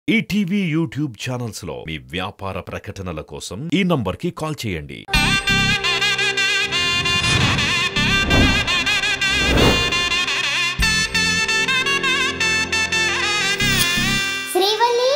ETV YouTube channels లో మీ వ్యాపార ప్రకటనల కోసం ఈ నంబర్కి కాల్ చేయండి శ్రీవల్లి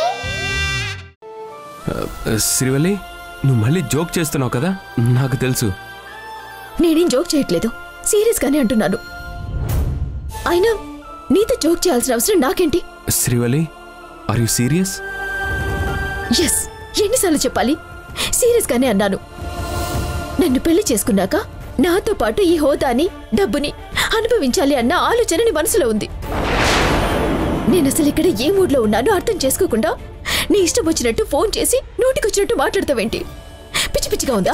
శ్రీవల్లి నువ్వు మళ్ళీ జోక్ చేస్తున్నావు కదా నాకు తెలుసు నేనేం జోక్ చేయట్లేదు సీరియస్ గానే అంటున్నాను అయినా నీతో జోక్ చేయాల్సిన అవసరం నాకేంటి Srivalli are you serious yes ఎన్నిసార్లు చెప్పాలి సీరియస్ గానే అన్నాను నన్ను పెళ్లి చేసుకున్నాక నాతో పాటు ఈ హోదాని డబ్బుని అనుభవించాలి అన్న ఆలోచన నీ మనసులో ఉంది నేను అసలు ఇక్కడ ఏ మూడ్లో ఉన్నానో అర్థం చేసుకోకుండా నీ ఇష్టం వచ్చినట్టు ఫోన్ చేసి నోటికొచ్చినట్టు మాట్లాడతావేంటి పిచ్చి పిచ్చిగా ఉందా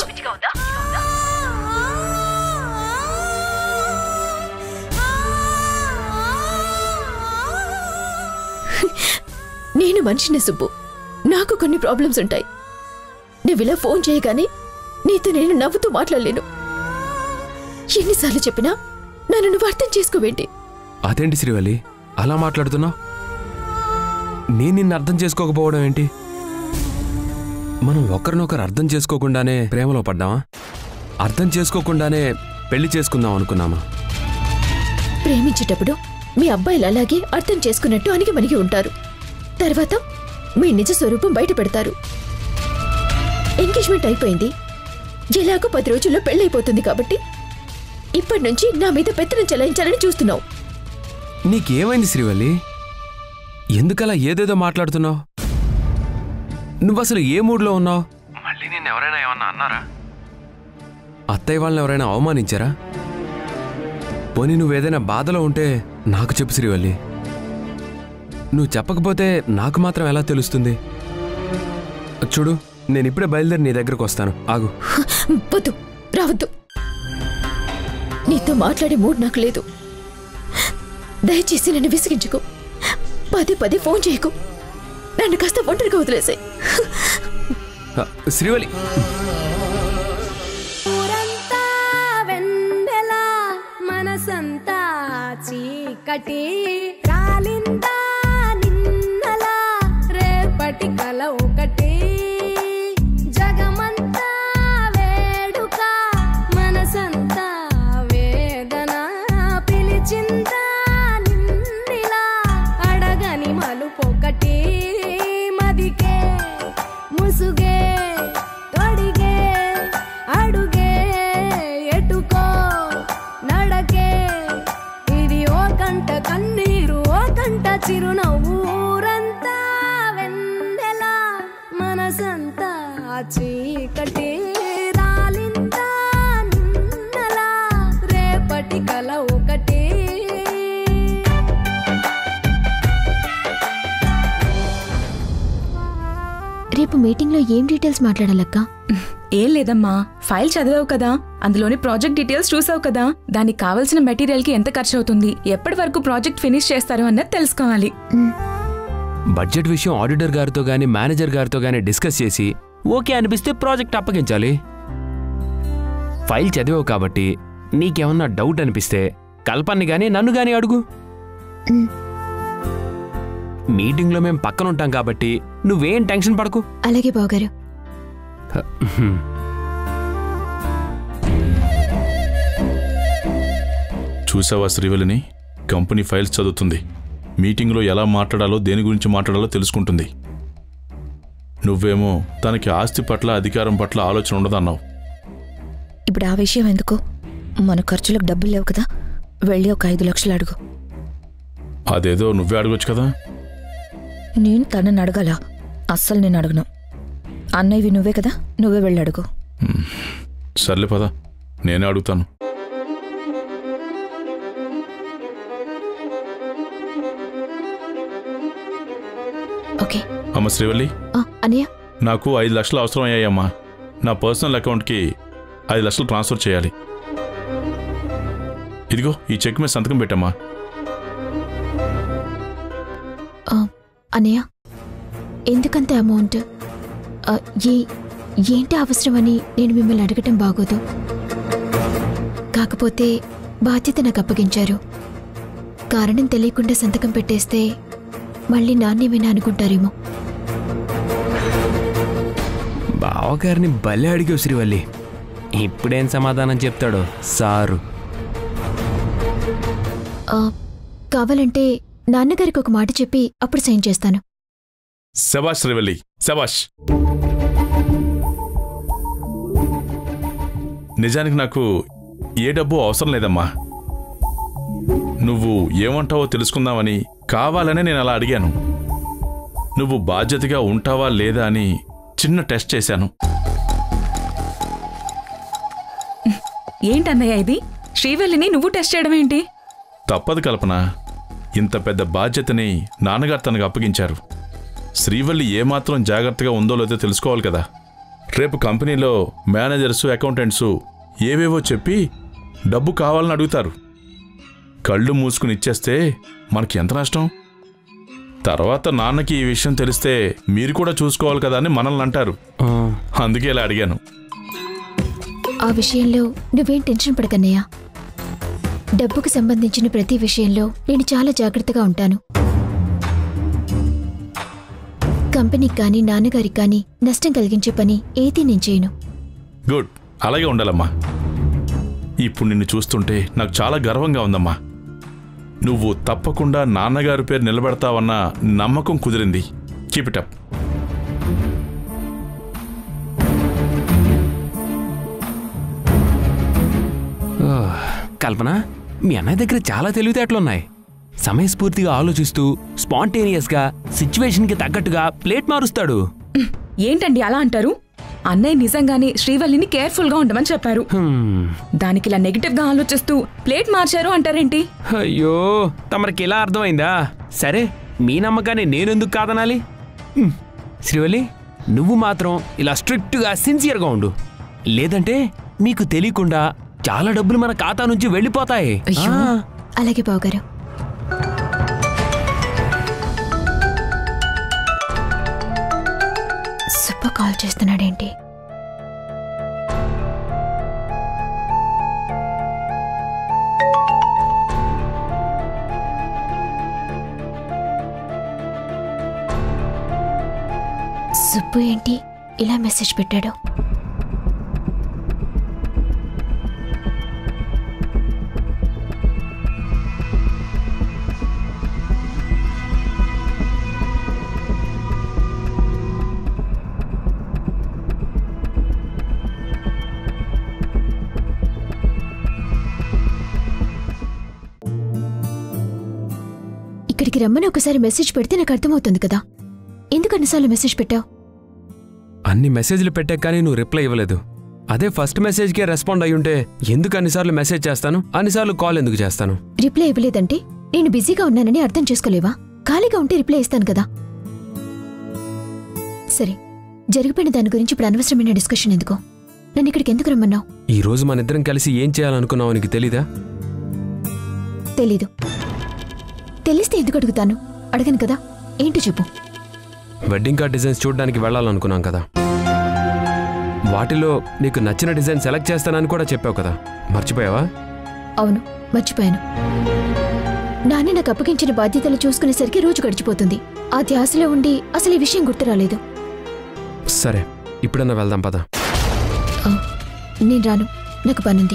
నేను మనిషిని సుబ్బు నాకు కొన్ని ప్రాబ్లమ్స్ ఉంటాయి నువ్వు ఇలా ఫోన్ చేయగానే నీతో నేను నవ్వుతూ మాట్లాడలేను ఎన్నిసార్లు చెప్పినా నన్ను నువ్వు అర్థం చేసుకోవేంటి అదేంటి శ్రీవల్లి అలా మాట్లాడుతున్నావు నేను నిన్ను అర్థం చేసుకోకపోవడం ఏంటి మనం ఒకరినొకరు అర్థం చేసుకోకుండానే ప్రేమలో పడ్డామా అర్థం చేసుకోకుండానే పెళ్లి చేసుకుందాం అనుకున్నామా ప్రేమించేటప్పుడు మీ అబ్బాయిలు అలాగే అర్థం చేసుకున్నట్టు అణిగి మనిగి ఉంటారు తర్వాత మీ నిజ స్వరూపం బయట పెడతారు ఎంగేజ్మెంట్ అయిపోయింది ఎలాగో పది రోజుల్లో పెళ్ళైపోతుంది కాబట్టి ఇప్పటి నుంచి నా మీద పెత్తనం చెలాయించాలని చూస్తున్నావు నీకేమైంది శ్రీవల్లి ఎందుకలా ఏదేదో మాట్లాడుతున్నావు నువ్వు అసలు ఏ మూడ్లో ఉన్నావు మళ్ళీ నేను ఎవరైనా ఏమన్నా అన్నారా అత్తయ్య వాళ్ళని ఎవరైనా అవమానించారా పోనీ నువ్వేదైనా బాధలో ఉంటే నాకు చెప్పు శ్రీవల్లి నువ్వు చెప్పకపోతే నాకు మాత్రం ఎలా తెలుస్తుంది చూడు నేను ఇప్పుడే బయలుదేరి నీ దగ్గరకు వస్తాను ఆగు వద్దు రావద్దు నీతో మాట్లాడే మూడ్ నాకు లేదు దయచేసి నన్ను విసిగించుకో పదే పదే ఫోన్ చేయకు నన్ను కాస్త ఒంటరిగా వదిలేసాయి ఆ, శ్రీవల్లి ఊరంతా వెన్నెల మనసంతా చీకటి కాలిందా నిన్నల రేపటి కల ఒకటి జగమంతా వేడుక మనసంతా వేదన పిలిచిందా నిన్నిలా అడగని మలుపొకటి మదికే ముసుగే తొడిగే అడుగే ఎటుకో నడకే ఇది ఓ కంట కన్నీరు ఓ కంట చిరునవ్వు ఊరంతా వెన్నెల మనసంతా చీకటి రాలిందా నిన్నల రేపటి కల ఒకటి రేపు మీటింగ్లో ఏం డీటెయిల్స్ మాట్లాడాలక్క ఏం లేదమ్మా ఫైల్ చదివావు కదా అందులోని ప్రాజెక్ట్ డీటెయిల్స్ చూసావు కదా దానికి కావాల్సిన మెటీరియల్ కి ఎంత ఖర్చు అవుతుంది ఎప్పటి వరకు ప్రాజెక్ట్ ఫినిష్ చేస్తారు అన్నది తెలుసుకోవాలి బడ్జెట్ విషయం ఆడిటర్ గారితో గానీ మేనేజర్ గారితో గానీ డిస్కస్ చేసి ఓకే అనిపిస్తే ప్రాజెక్ట్ అప్పగించాలి ఫైల్ చదివావు కాబట్టి నీకేమన్నా డౌట్ అనిపిస్తే కల్పన్ని గానీ నన్ను గానీ అడుగు మీటింగ్లో మేం పక్కన ఉంటాం కాబట్టి నువ్వేం టెన్షన్ పడకు అలాగే బావగారు చూసావా శ్రీవల్లిని కంపెనీ ఫైల్స్ చదువుతుంది మీటింగ్లో ఎలా మాట్లాడాలో దేని గురించి మాట్లాడాలో తెలుసుకుంటుంది నువ్వేమో తనకి ఆస్తి పట్ల అధికారం పట్ల ఆలోచన ఉండదన్నావు ఇప్పుడు ఆ విషయం ఎందుకు మన ఖర్చులకు డబ్బులు లేవు కదా వెళ్ళి ఒక ఐదు లక్షలు అడుగు అదేదో నువ్వే అడగొచ్చు కదా నేను తనని అడగాల అస్సలు నేను అడగను అన్నయ్యవి నువ్వే కదా నువ్వే వెళ్ళి అడుగు సర్లే పద నేనే అడుగుతాను ఓకే అమ్మ శ్రీవల్లి ఆ, అన్నయ్య నాకు ఐదు లక్షలు అవసరం అయ్యాయమ్మా నా పర్సనల్ అకౌంట్కి ఐదు లక్షలు ట్రాన్స్ఫర్ చేయాలి ఇదిగో ఈ చెక్ మీద సంతకం పెట్టమ్మా ఆ, అన్నయ్య ఎందుకంత అమౌంట్ ఆ, ఏ ఏంటి అవసరమని నేను మిమ్మల్ని అడగటం బాగోదు కాకపోతే బాధ్యత నాకు అప్పగించారు కారణం తెలియకుండా సంతకం పెట్టేస్తే మళ్ళీ నాణ్యమేనా అనుకుంటారేమో బావగారిని బలి అడిగావు శ్రీవల్లి ఇప్పుడేం సమాధానం చెప్తాడో సారు ఆ, కావాలంటే నాన్నగారికి ఒక మాట చెప్పి అప్పుడు సైన్ చేస్తాను శబాష్ శ్రీవల్లి శబాష్ నిజానికి నాకు ఏ డబ్బు అవసరం లేదమ్మా నువ్వు ఏమంటావో తెలుసుకుందామని కావాలనే నేను అలా అడిగాను నువ్వు బాధ్యతగా ఉంటావా లేదా అని చిన్న టెస్ట్ చేశాను ఏంటన్నయ్య ఇది శ్రీవల్లిని నువ్వు టెస్ట్ చేయడం ఏంటి తప్పదు కల్పన ఇంత పెద్ద బాధ్యతని నాన్నగారు తనకు అప్పగించారు శ్రీవల్లి ఏమాత్రం జాగ్రత్తగా ఉందో లేదో తెలుసుకోవాలి కదా రేపు కంపెనీలో మేనేజర్సు అకౌంటెంట్సు ఏవేవో చెప్పి డబ్బు కావాలని అడుగుతారు కళ్ళు మూసుకుని ఇచ్చేస్తే మనకి ఎంత నష్టం తర్వాత నాన్నకి ఈ విషయం తెలిస్తే మీరు కూడా చూసుకోవాలి కదా అని మనల్ని అంటారు ఆ, అందుకే ఇలా అడిగాను ఆ విషయంలో నువ్వేం టెన్షన్ పడకన్నయ్యా డబ్బుకు సంబంధించిన ప్రతి విషయంలో నేను చాలా జాగ్రత్తగా ఉంటాను కంపెనీకి కానీ నాన్నగారికి కానీ నష్టం కలిగించే పని ఏదీ నేను చేయను గుడ్ అలాగే ఉండాలమ్మా ఇప్పుడు నిన్ను చూస్తుంటే నాకు చాలా గర్వంగా ఉందమ్మా నువ్వు తప్పకుండా నాన్నగారి పేరు నిలబెడతావన్న నమ్మకం కుదిరింది కీప్ ఇట్ అప్ ఓ, కల్పన మీ అన్నయ్య దగ్గర చాలా తెలివితేటలున్నాయి సమయస్ఫూర్తిగా ఆలోచిస్తూ స్పాంటేనియస్గా సిచ్యువేషన్కి తగ్గట్టుగా ప్లేట్ మారుస్తాడు ఏంటండి అలా అంటారు అన్నయ్య నిజంగానే శ్రీవల్లిని కేర్ఫుల్ గా ఉండమని చెప్పారు హ్మ్. దానికి ఇలా నెగిటివ్ గా ఆలోచిస్తూ ప్లేట్ మార్చారు అంటారేంటి అయ్యో తమరికి ఇలా అర్థమైందా సరే మీ నమ్మకాన్ని నేనెందుకు కాదనాలి హ్మ్. శ్రీవల్లి నువ్వు మాత్రం ఇలా స్ట్రిక్ట్గా సిన్సియర్గా ఉండు లేదంటే మీకు తెలియకుండా చాలా డబ్బులు మన ఖాతా నుంచి వెళ్ళిపోతాయి అయ్యో ఆ. అలాగే బావగారు సుబ్బ కాల్ చేస్తున్నాడేంటి సుబ్బు ఏంటి ఇలా మెసేజ్ పెట్టాడు ఇక్కడికి రమ్మని ఒకసారి మెసేజ్ పెడితే నాకు అర్థమవుతుంది కదా ఎందుకు అన్నిసార్లు మెసేజ్ పెట్టావు అన్ని మెసేజ్లు పెట్టాక కానీ నువ్వు రిప్లై ఇవ్వలేదు అదే ఫస్ట్ మెసేజ్కే రెస్పాండ్ అయి ఉంటే ఎందుకు అన్నిసార్లు మెసేజ్ చేస్తాను అన్నిసార్లు కాల్ ఎందుకు చేస్తాను రిప్లై ఇవ్వలేదంటే నేను బిజీగా ఉన్నానని అర్థం చేసుకోలేవా ఖాళీగా ఉంటే రిప్లై ఇస్తాను కదా సరే జరిగిపోయిన దాని గురించి ఇప్పుడు అనవసరమైన డిస్కషన్ ఎందుకో నన్ను ఇక్కడికి ఎందుకు రమ్మన్నావు ఈ రోజు మన ఇద్దరం కలిసి ఏం చేయాలనుకున్నావు నీకు తెలీదా తెలీదు తెలిస్తే ఎందుకు అడుగుతాను అడగను కదా ఏంటో చెప్పు వెడ్డింగ్ కార్డ్ డిజైన్స్ చూడడానికి వెళ్ళాలనుకున్నాం కదా వాటిలో నీకు నచ్చిన డిజైన్ సెలెక్ట్ చేస్తానని కూడా చెప్పావు కదా మర్చిపోయావా అవును మర్చిపోయాను నాన్న నాకు అప్పగించిన బాధ్యతలు చూసుకునేసరికి రోజు గడిచిపోతుంది ఆ ధ్యాసలో ఉండి అసలు ఈ విషయం గుర్తు రాలేదు సరే ఇప్పుడన్నా వెళ్దాం పద ఆ, నేను రాను నాకు పనుంది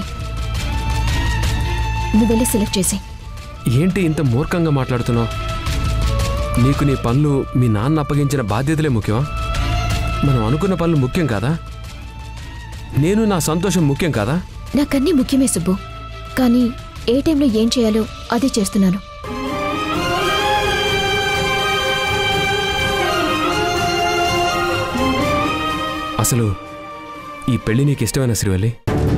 నువ్వు వెళ్ళి సెలెక్ట్ చేసి ఏంటి ఇంత మూర్ఖంగా మాట్లాడుతున్నావు నీకు నీ పనులు మీ నాన్న అప్పగించిన బాధ్యతలే ముఖ్యమా మనం అనుకున్న పనులు ముఖ్యం కాదా నేను నా సంతోషం ముఖ్యం కాదా నాకన్నీ ముఖ్యమే సుబ్బు కానీ ఏ టైంలో ఏం చేయాలో అదే చేస్తున్నాను అసలు ఈ పెళ్లి నీకు ఇష్టమైన శ్రీవల్లి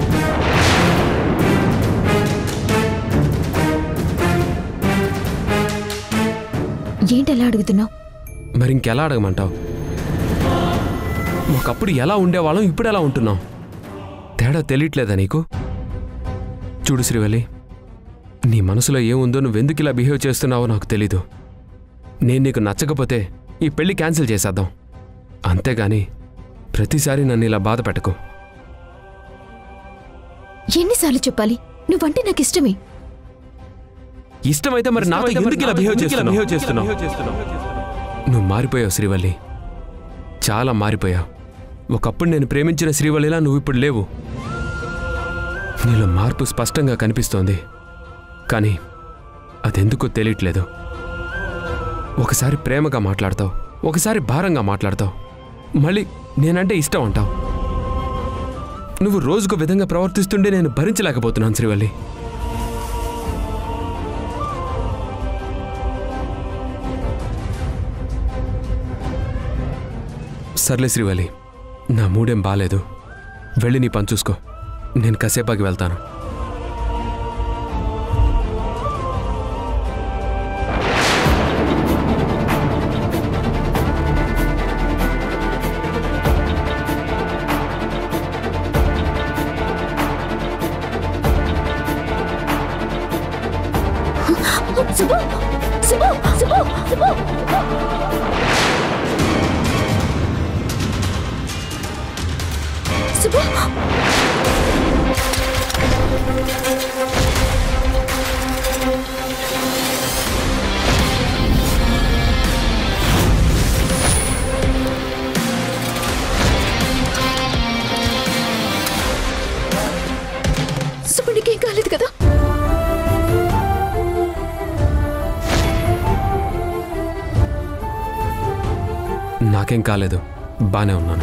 ఏంటి అలా అడుగుతున్నావు మరి ఇంకెలా అడగమంటావు ఒకప్పుడు ఎలా ఉండేవాళ్ళం ఇప్పుడు ఎలా ఉంటున్నాం తేడా తెలియట్లేదా నీకు చూడు శ్రీవల్లి నీ మనసులో ఏముందో నువ్వెందుకు ఇలా బిహేవ్ చేస్తున్నావో నాకు తెలీదు నేను నీకు నచ్చకపోతే ఈ పెళ్లి క్యాన్సిల్ చేసేద్దాం అంతేగాని ప్రతిసారి నన్ను ఇలా బాధ పెట్టకు ఎన్నిసార్లు చెప్పాలి నువ్వంటే నాకు ఇష్టమే ఇష్టమైతే మరి నాతో ఎందుకు ఇలా బిహేవ్ చేస్తున్నావు నువ్వు మారిపోయావు శ్రీవల్లి చాలా మారిపోయావు ఒకప్పుడు నేను ప్రేమించిన శ్రీవల్లిలా నువ్వు ఇప్పుడు లేవు నీలో మార్పు స్పష్టంగా కనిపిస్తోంది కానీ అదెందుకో తెలియట్లేదు ఒకసారి ప్రేమగా మాట్లాడతావు ఒకసారి భారంగా మాట్లాడతావు మళ్ళీ నేనంటే ఇష్టం అంటావు నువ్వు రోజుకు విధంగా ప్రవర్తిస్తుంటే నేను భరించలేకపోతున్నాను శ్రీవల్లి సర్లే శ్రీవల్లి నా మూడేం బాలేదు వెళ్ళి నీ పని చూసుకో నేను కాసేపాకి వెళ్తాను శుభు శుభు శుభు శుభు శుభు శుభుడికి ఏం కాలేదు కదా నాకేం కాలేదు బానే ఉన్నాను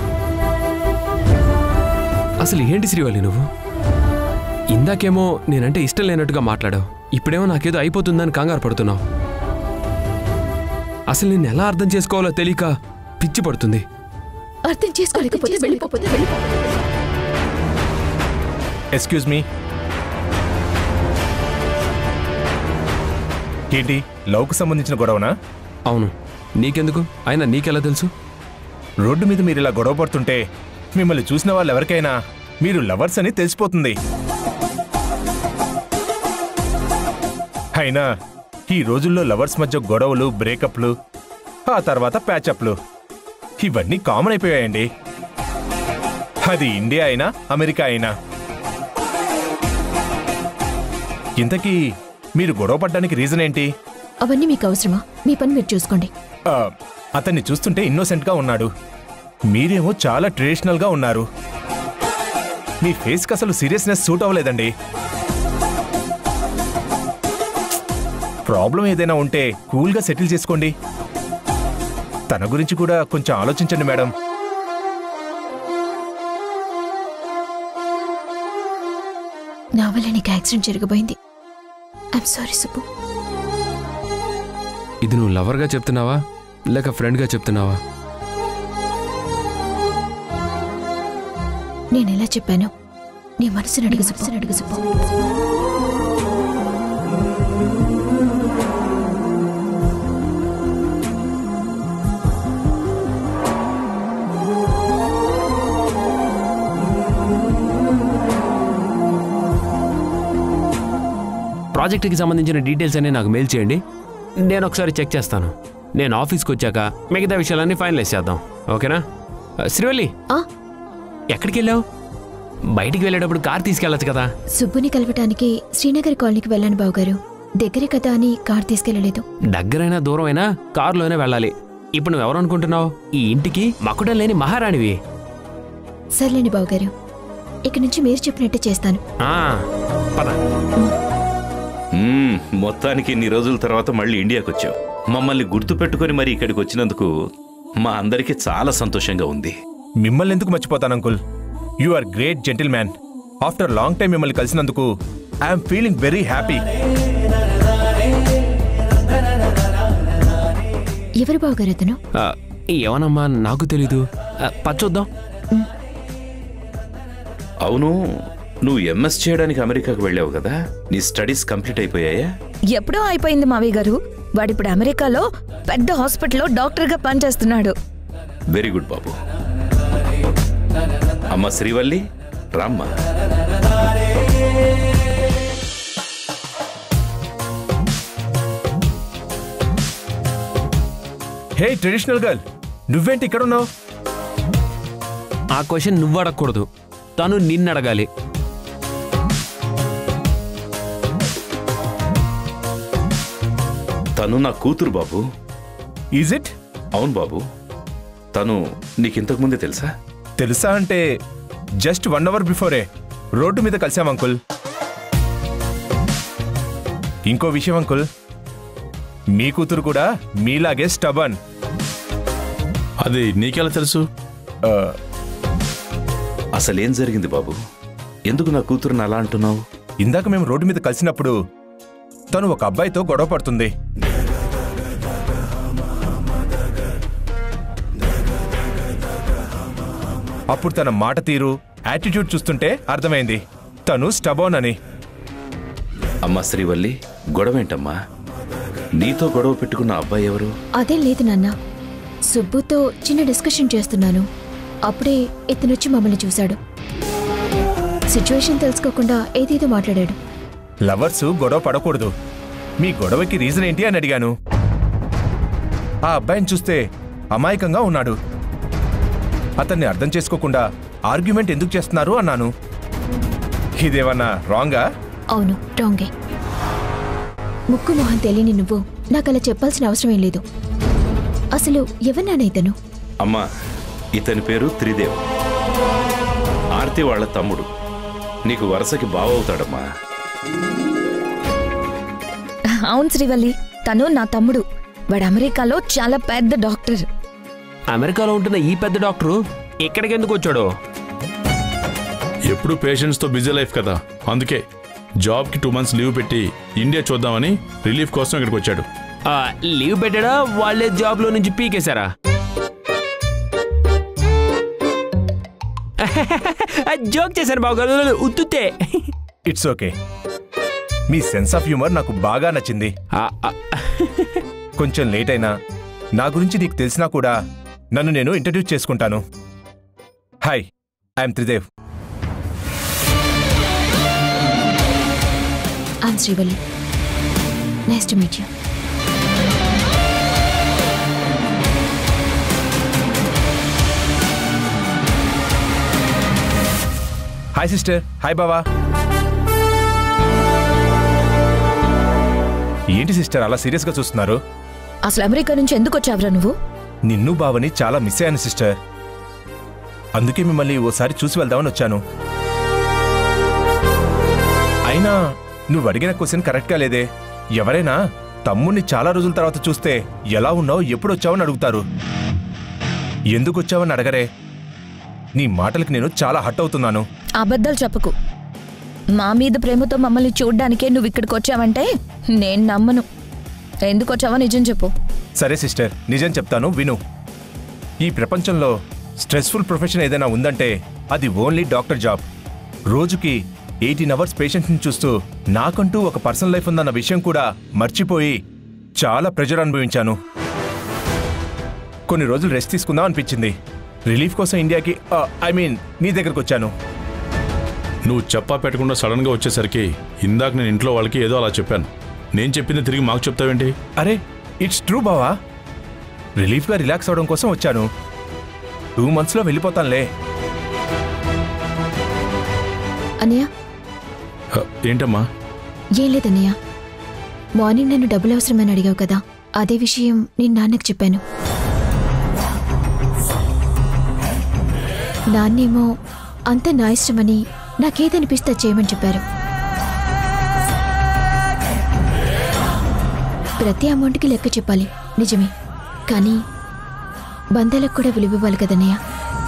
అసలు ఏంటి శ్రీవల్లి నువ్వు ఇందాకేమో నేనంటే ఇష్టం లేనట్టుగా మాట్లాడావు ఇప్పుడేమో నాకేదో అయిపోతుందని కంగారు పడుతున్నావు అసలు నేను ఎలా అర్థం చేసుకోవాలో తెలియక పిచ్చి పడుతుంది అర్థం చేసుకోలేకపోతే వెళ్ళిపోతే వెళ్ళిపో ఎక్స్క్యూజ్ మీ ఏంటి లవ్కు సంబంధించిన గొడవనా అవును నీకెందుకు అయినా నీకెలా తెలుసు రోడ్డు మీద మీరు ఇలా గొడవ పడుతుంటే మిమ్మల్ని చూసిన వాళ్ళు ఎవరికైనా మీరు లవర్స్ అని తెలిసిపోతుంది అయినా ఈ రోజుల్లో లవర్స్ మధ్య గొడవలు బ్రేకప్లు ఆ తర్వాత ప్యాచప్లు ఇవన్నీ కామన్ అయిపోయాయండి అది ఇండియా అయినా అమెరికా అయినా ఇంతకీ మీరు గొడవ పడ్డానికి రీజన్ ఏంటి అవన్నీ మీకు అవసరమా మీ పని మీరు చూసుకోండి ఆ, అతన్ని చూస్తుంటే ఇన్నోసెంట్గా ఉన్నాడు మీరేమో చాలా ట్రెడిషనల్గా ఉన్నారు మీ ఫేస్కి అసలు సీరియస్నెస్ సూట్ అవ్వలేదండి ప్రాబ్లం ఏదైనా ఉంటే కూల్గా సెటిల్ చేసుకోండి తన గురించి కూడా కొంచెం ఆలోచించండి మేడం నా వల్ల నీకు యాక్సిడెంట్ జరగబోయింది ఐఎమ్ సారీ సుబ్బు ఇది నువ్వు లవర్గా చెప్తున్నావా లేక ఫ్రెండ్గా చెప్తున్నావా నేను ఎలా చెప్పాను నీ మనసుని అడుగు సుబ్బు అడుగు సుబ్బు ప్రాజెక్ట్కి సంబంధించిన డీటెయిల్స్ అన్ని నాకు మెయిల్ చేయండి నేను ఒకసారి చెక్ చేస్తాను నేను ఆఫీస్కి వచ్చాక మిగతా విషయాలన్నీ ఫైనలైజ్ చేద్దాం ఓకేనా ఆ, శ్రీవల్లి ఆ ఎక్కడికి వెళ్ళావు బయటికి వెళ్ళేటప్పుడు కార్ తీసుకెళ్ళచ్చు కదా సుబ్బుని కలవటానికి శ్రీనగర్ కాలనీకి వెళ్ళాను బావగారు దగ్గరే కదా అని కార్ తీసుకెళ్ళలేదు దగ్గరైనా దూరమైనా కారులోనే వెళ్ళాలి ఇప్పుడు నువ్వు ఎవరు అనుకుంటున్నావు ఈ ఇంటికి మకుడం లేని మహారాణివి సర్లేండి బావగారు ఇక నుంచి మీరు చెప్పినట్టే చేస్తాను ఆ, పద మ్మ్, మొత్తానికి ఇన్ని రోజుల తర్వాత మళ్ళీ ఇండియాకి వచ్చావు మమ్మల్ని గుర్తు పెట్టుకొని మరి ఇక్కడికి వచ్చినందుకు మా అందరికీ చాలా సంతోషంగా ఉంది మిమ్మల్ని ఎందుకు మర్చిపోతాను uncle you are great gentleman after long time మిమ్మల్ని కలిసినందుకు ఐఎమ్ ఫీలింగ్ వెరీ హ్యాపీ ఎవరు బావగారు అతను ఆ, ఏమనమ్మా నాకు తెలీదు ఆ, పద చూద్దాం అవును నువ్వు ఎంఎస్ చేయడానికి అమెరికాకు వెళ్ళావు కదా నీ స్టడీస్ కంప్లీట్ అయిపోయాయా ఎప్పుడో అయిపోయింది మావయ్య గారు వాడిప్పుడు అమెరికాలో పెద్ద హాస్పిటల్లో డాక్టర్గా పనిచేస్తున్నాడు వెరీ గుడ్ బాబు అమ్మ శ్రీవల్లి రామ్మ హే ట్రెడిషనల్ గర్ల్ నువ్వేంటి ఇక్కడ ఉన్నావు ఆ క్వశ్చన్ నువ్వు అడగకూడదు తను నిన్ను అడగాలి తను నా కూతురు బాబు ఈజ్ ఇట్ అవును బాబు తను నీకింతకు ముందే తెలుసా తెలుసా అంటే just one hour before road మీద కలిసాం అంకుల్ ఇంకో విషయం అంకుల్ మీ కూతురు కూడా మీలాగే స్టబన్ అది నీకెలా తెలుసు అసలేం జరిగింది బాబు ఎందుకు నా కూతురుని అలా అంటున్నావు ఇందాక మేము రోడ్డు మీద కలిసినప్పుడు తను ఒక అబ్బాయితో గొడవ పడుతుంది అప్పుడు తన మాట తీరు యాటిట్యూడ్ చూస్తుంటే అర్థమైంది తను స్టబోన్ అని అమ్మా శ్రీవల్లి గొడవేంటమ్మా నీతో గొడవ పెట్టుకున్న అబ్బాయి ఎవరు అదేం లేదు నాన్న సుబ్బుతో చిన్న డిస్కషన్ చేస్తున్నాను అప్పుడే ఇతనొచ్చి మమ్మల్ని చూశాడు సిచ్యువేషన్ తెలుసుకోకుండా ఏదేదో మాట్లాడాడు లవర్స్ గొడవ పడకూడదు మీ గొడవకి రీజన్ ఏంటి అని అడిగాను ఆ అబ్బాయిని చూస్తే అమాయకంగా ఉన్నాడు అతన్ని అర్థం చేసుకోకుండా ఆర్గ్యుమెంట్ ఎందుకు చేస్తున్నారు అన్నాను ఇదేమన్నా రాంగా అవును రాంగే ముక్కు మొహం తెలియని నువ్వు నాకు అలా చెప్పాల్సిన అవసరం ఏం లేదు అసలు ఎవరినానా ఇతను అమ్మా ఇతని పేరు త్రిదేవ్ ఆర్తి వాళ్ళ తమ్ముడు నీకు వరుసకి బావవుతాడమ్మా అవును శ్రీవల్లి తను నా తమ్ముడు వాడు అమెరికాలో చాలా పెద్ద డాక్టర్ అమెరికాలో ఉంటున్న ఈ పెద్ద డాక్టరు ఇక్కడికి ఎందుకు వచ్చాడు ఎప్పుడు పేషెంట్స్తో బిజీ లైఫ్ కదా అందుకే జాబ్కి టూ మంత్స్ లీవ్ పెట్టి ఇండియా చూద్దామని రిలీఫ్ కోసం ఇక్కడికి వచ్చాడు ఆ, లీవ్ పెట్టాడా వాళ్ళే జాబ్లో నుంచి పీకేశారా జోక్ చేశాను బాబు ఉత్తుతే ఇట్స్ ఓకే మీ సెన్స్ ఆఫ్ హ్యూమర్ నాకు బాగా నచ్చింది ఆ, ఆ, కొంచెం లేట్ అయినా నా గురించి నీకు తెలిసినా కూడా నన్ను నేను ఇంట్రడ్యూస్ చేసుకుంటాను hi I'm Tridev I'm Srivalli nice to meet you hi sister hi బావా ఏంటి సిస్టర్ అలా సీరియస్గా చూస్తున్నారు అసలు అమెరికా నుంచి ఎందుకు వచ్చావురా నువ్వు నిన్ను బావని చాలా మిస్ అయ్యాను సిస్టర్ అందుకే మిమ్మల్ని ఓసారి చూసి వెళ్దామని వచ్చాను అయినా నువ్వు అడిగిన క్వశ్చన్ కరెక్ట్గా లేదే ఎవరైనా తమ్ముణ్ణి చాలా రోజుల తర్వాత చూస్తే ఎలా ఉన్నావు ఎప్పుడు వచ్చావని అడుగుతారు ఎందుకు వచ్చావని అడగరే నీ మాటలకి నేను చాలా హట్ అవుతున్నాను అబద్ధాలు చెప్పకు మా మీద ప్రేమతో మమ్మల్ని చూడ్డానికే నువ్వు ఇక్కడికి వచ్చావంటే నేను నమ్మను ఎందుకు వచ్చావో నిజం చెప్పు సరే సిస్టర్ నిజం చెప్తాను విను ఈ ప్రపంచంలో స్ట్రెస్ఫుల్ ప్రొఫెషన్ ఏదైనా ఉందంటే అది ఓన్లీ డాక్టర్ జాబ్ రోజుకి ఎయిటీన్ అవర్స్ పేషెంట్ని చూస్తూ నాకంటూ ఒక పర్సనల్ లైఫ్ ఉందన్న విషయం కూడా మర్చిపోయి చాలా ప్రెజర్ అనుభవించాను కొన్ని రోజులు రెస్ట్ తీసుకుందాం అనిపించింది రిలీఫ్ కోసం ఇండియాకి ఐ మీన్ నీ దగ్గరకు వచ్చాను నువ్వు చెప్పా పెట్టకుండా సడన్గా వచ్చేసరికి ఇందాక నేను ఇంట్లో వాళ్ళకి ఏదో అలా చెప్పాను నేను చెప్పింది తిరిగి మాకు చెప్తావేంటి అరే ఇట్స్ ట్రూ బావా రిలీఫ్గా రిలాక్స్ అవడం కోసం వచ్చాను టూ మంత్స్లో వెళ్ళిపోతానులే అన్నయ్య హ, ఏంటమ్మా ఏం లేదన్నయ్య మార్నింగ్ నన్ను డబ్బులు అవసరమని అడిగావు కదా అదే విషయం నేను నాన్నకు చెప్పాను నాన్నేమో అంత నా ఇష్టమని నాకేదనిపిస్తే అది చేయమని చెప్పారు ప్రతి అమౌంట్కి లెక్క చెప్పాలి నిజమే కానీ బంధాలకు కూడా విలువ ఇవ్వాలి కదన్నయ్య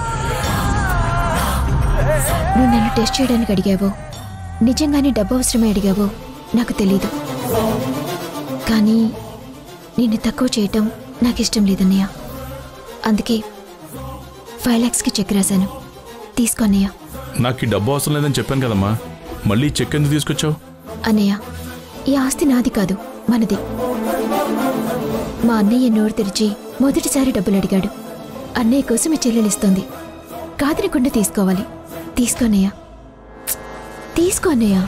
నువ్వు నన్ను టెస్ట్ చేయడానికి అడిగావో నిజంగానే డబ్బు అవసరమే అడిగావో నాకు తెలీదు కానీ నిన్ను తక్కువ చేయటం నాకు ఇష్టం లేదన్నయ్య అందుకే ఫైవ్ ల్యాక్స్కి చెక్ రాశాను తీసుకో అన్నయ్య నాకు ఈ డబ్బు అవసరం లేదని చెప్పాను కదమ్మా మళ్ళీ చెక్ ఎందుకు తీసుకొచ్చావు అన్నయ్య ఈ ఆస్తి నాది కాదు మనది మా అన్నయ్య నోరు తెరిచి మొదటిసారి డబ్బులు అడిగాడు అన్నయ్య కోసం ఈ చెల్లెలిస్తోంది కాదనకుండా తీసుకోవాలి తీసుకో అన్నయ్య తీసుకో అన్నయ్య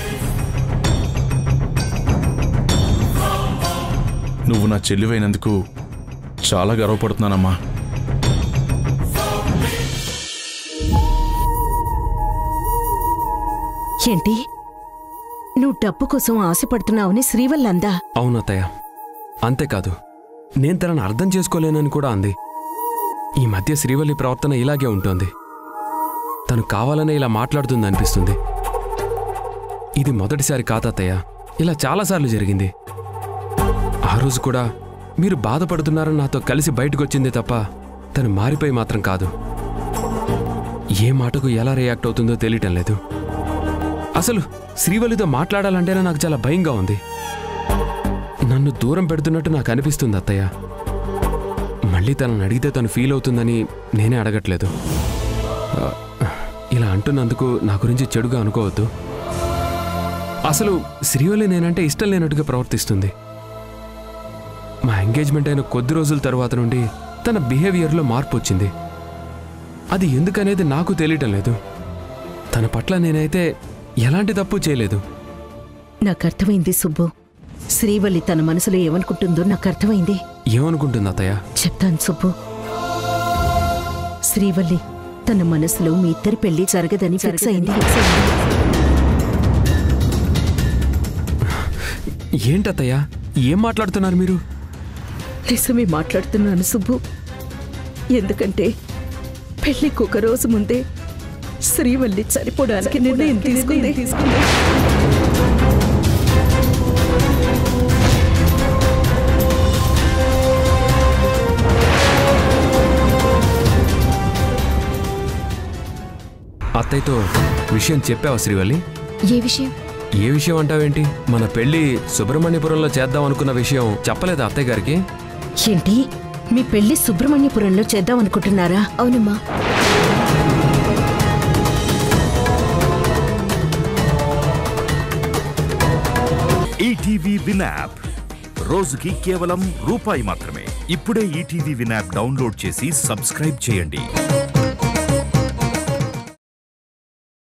నువ్వు నా చెల్లివైనందుకు చాలా గర్వపడుతున్నానమ్మా ఏంటి నువ్వు డబ్బు కోసం ఆశపడుతున్నావని శ్రీవల్లి అందా అవునత్తయ్య అంతేకాదు నేను తనను అర్థం చేసుకోలేనని కూడా అంది ఈ మధ్య శ్రీవల్లి ప్రవర్తన ఇలాగే ఉంటుంది తను కావాలనే ఇలా మాట్లాడుతుంది అనిపిస్తుంది ఇది మొదటిసారి కాదత్తయ్య ఇలా చాలాసార్లు జరిగింది ఆ రోజు కూడా మీరు బాధపడుతున్నారని నాతో కలిసి బయటకు వచ్చిందే తప్ప తను మారిపోయి మాత్రం కాదు ఏ మాటకు ఎలా రియాక్ట్ అవుతుందో తెలియటం లేదు అసలు శ్రీవల్లితో మాట్లాడాలంటేనే నాకు చాలా భయంగా ఉంది నన్ను దూరం పెడుతున్నట్టు నాకు అనిపిస్తుంది అత్తయ్య మళ్ళీ తనని అడిగితే తను ఫీల్ అవుతుందని నేనే అడగట్లేదు ఆ, ఇలా అంటున్నందుకు నా గురించి చెడుగా అనుకోవద్దు అసలు శ్రీవల్లి నేనంటే ఇష్టం లేనట్టుగా ప్రవర్తిస్తుంది మా ఎంగేజ్మెంట్ అయిన కొద్ది రోజుల తర్వాత నుండి తన బిహేవియర్లో మార్పు వచ్చింది అది ఎందుకనేది నాకు తెలియటం లేదు తన పట్ల నేనైతే ఎలాంటి తప్పు చేయలేదు నాకు అర్థమైంది సుబ్బు శ్రీవల్లి తన మనసులో ఏమనుకుంటుందో నాకు అర్థమైంది ఏమనుకుంటుంది అత్తయ్య చెప్తాను సుబ్బు శ్రీవల్లి తన మనసులో మీ ఇద్దరి పెళ్లి జరగదని ఫిక్స్ అయింది ఏంటత్తయ్య ఏం మాట్లాడుతున్నారు మీరు నిజమే మాట్లాడుతున్నాను సుబ్బు ఎందుకంటే పెళ్లికి ఒక రోజు ముందే శ్రీవల్లి చనిపోవడానికి నిర్ణయం తీసుకుంది అత్తయ్యతో విషయం చెప్పావా శ్రీవల్లి ఏ విషయం ఏ విషయం అంటావేంటి మన పెళ్లి సుబ్రహ్మణ్యపురంలో చేద్దాం అనుకున్న విషయం చెప్పలేదా అత్తయ్య గారికి ఏంటి మీ పెళ్లి సుబ్రహ్మణ్యపురంలో చేద్దాం అనుకుంటున్నారా అవునమ్మా ఈటీవీ విన్ యాప్ రోజుకి కేవలం రూపాయి మాత్రమే ఇప్పుడే ఈటీవీ విన్ యాప్ డౌన్లోడ్ చేసి సబ్స్క్రైబ్ చేయండి